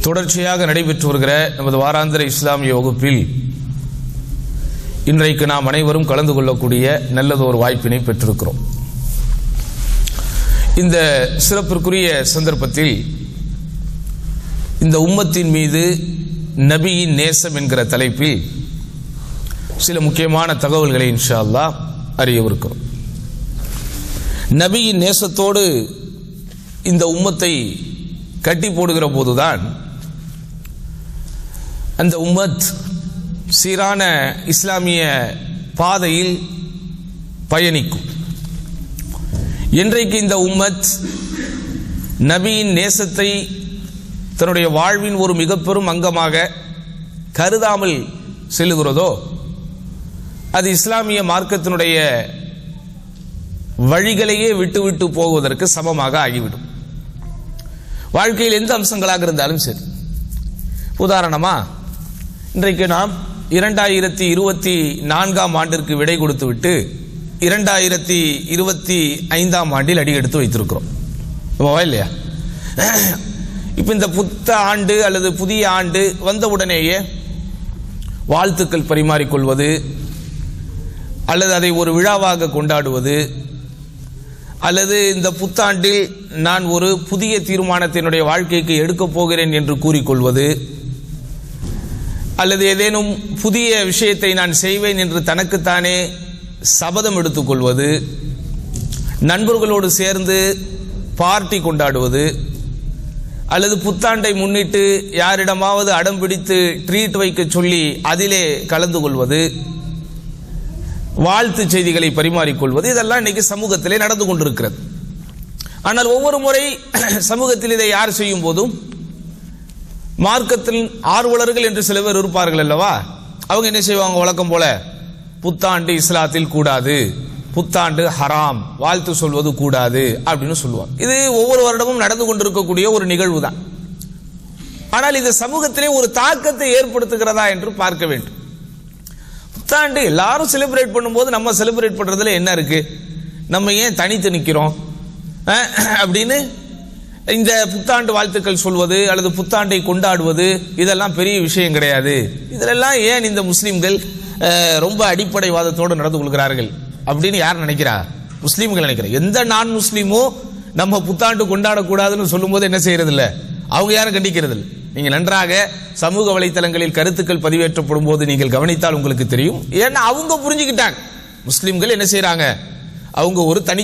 தொடர்ச்சியாக நடைபெற்று வருகிற நமது வாராந்திர இஸ்லாமிய வகுப்பில் இன்றைக்கு நாம் அனைவரும் கலந்து கொள்ளக்கூடிய நல்லதொரு வாய்ப்பினை பெற்றிருக்கிறோம் இந்த சிறப்பிற்குரிய சந்தர்ப்பத்தில் இந்த உம்மத்தின் மீது நபியின் நேசம் என்கிற தலைப்பில் சில முக்கியமான தகவல்களை இன்ஷா அல்லாஹ் அறியவிருக்கிறோம் நபியின் நேசத்தோடு இந்த உம்மத்தை கட்டி போடுகிற போதுதான் அந்த உம்மத் சீரான இஸ்லாமிய பாதையில் பயணிக்கும் இன்றைக்கு இந்த உம்மத் நபியின் நேசத்தை தன்னுடைய வாழ்வின் ஒரு மிக பெரும் அங்கமாக கருதாமல் செல்லுகிறதோ அது இஸ்லாமிய மார்க்கத்தினுடைய வழிகளையே விட்டுவிட்டு போவதற்கு சமமாக ஆகிவிடும் வாழ்க்கையில் எந்த அம்சங்களாக இருந்தாலும் சரி உதாரணமா இன்றைக்கு நாம் இரண்டாயிரத்தி இருபத்தி நான்காம் ஆண்டிற்கு விடை கொடுத்து விட்டு இரண்டாயிரத்தி இருபத்தி ஐந்தாம் ஆண்டில் அடி எடுத்து வைத்திருக்கிறோம் இல்லையா இப்ப இந்த புத்த ஆண்டு அல்லது புதிய ஆண்டு வந்த உடனேயே வாழ்த்துக்கள் பரிமாறிக்கொள்வது அல்லது அதை ஒரு விழாவாக கொண்டாடுவது அல்லது இந்த புத்தாண்டில் நான் ஒரு புதிய தீர்மானத்தினுடைய வாழ்க்கைக்கு எடுக்கப் போகிறேன் என்று கூறிக்கொள்வது அல்லது ஏதேனும் புதிய விஷயத்தை நான் செய்வேன் என்று தனக்குத்தானே சபதம் எடுத்துக்கொள்வது நண்பர்களோடு சேர்ந்து பார்ட்டி கொண்டாடுவது அல்லது புத்தாண்டை முன்னிட்டு யாரிடமாவது அடம் பிடித்து ட்ரீட் வைக்க சொல்லி அதிலே கலந்து கொள்வது வாழ்த்து செய்திகளை பரிமாறிக்கொள்வது இதெல்லாம் இன்னைக்கு சமூகத்திலே நடந்து கொண்டிருக்கிறது ஆனால் ஒவ்வொரு முறை சமூகத்தில் இதை யார் செய்யும் போதும் மார்க்கத்தில் ஆர்வலர்கள் என்று சில பேர் இருப்பார்கள் அல்லவா அவங்க என்ன செய்வாங்க வழக்கம் போல புத்தாண்டு இஸ்லாத்தில் கூடாது புத்தாண்டு ஹராம் வாழ்த்து சொல்வது கூடாது அப்படின்னு சொல்லுவாங்க இது ஒவ்வொரு வருடமும் நடந்து கொண்டிருக்கக்கூடிய ஒரு நிகழ்வு தான் ஆனால் இது சமூகத்திலே ஒரு தாக்கத்தை ஏற்படுத்துகிறதா என்று பார்க்க வேண்டும் புத்தாண்டு எல்லாரும் செலிப்ரேட் பண்ணும்போது நம்ம செலிப்ரேட் பண்றதுல என்ன இருக்கு நம்ம ஏன் தனித்து நிற்கிறோம் அப்படின்னு இந்த புத்தாண்டு வாழ்த்துக்கள் சொல்வது அல்லது புத்தாண்டை கொண்டாடுவது இதெல்லாம் பெரிய விஷயம் கிடையாது இதிலெல்லாம் ஏன் இந்த முஸ்லிம்கள் ரொம்ப அடிப்படைவாதத்தோடு நடந்து கொள்கிறார்கள் அப்படின்னு யார் நினைக்கிறா முஸ்லீம்கள் நினைக்கிற எந்த நான் முஸ்லீமோ நம்ம புத்தாண்டு கொண்டாடக்கூடாதுன்னு சொல்லும் போது என்ன செய்யறது இல்ல அவங்க யாரும் கண்டிக்கிறது இல்லை நீங்க நன்றாக சமூக வலைத்தளங்களில் கருத்துக்கள் பதிவேற்றப்படும் போது நீங்கள் கவனித்தால் உங்களுக்கு தெரியும் ஏன்னா அவங்க புரிஞ்சுக்கிட்டாங்க முஸ்லிம்கள் என்ன செய்யறாங்க அவங்க ஒரு தனி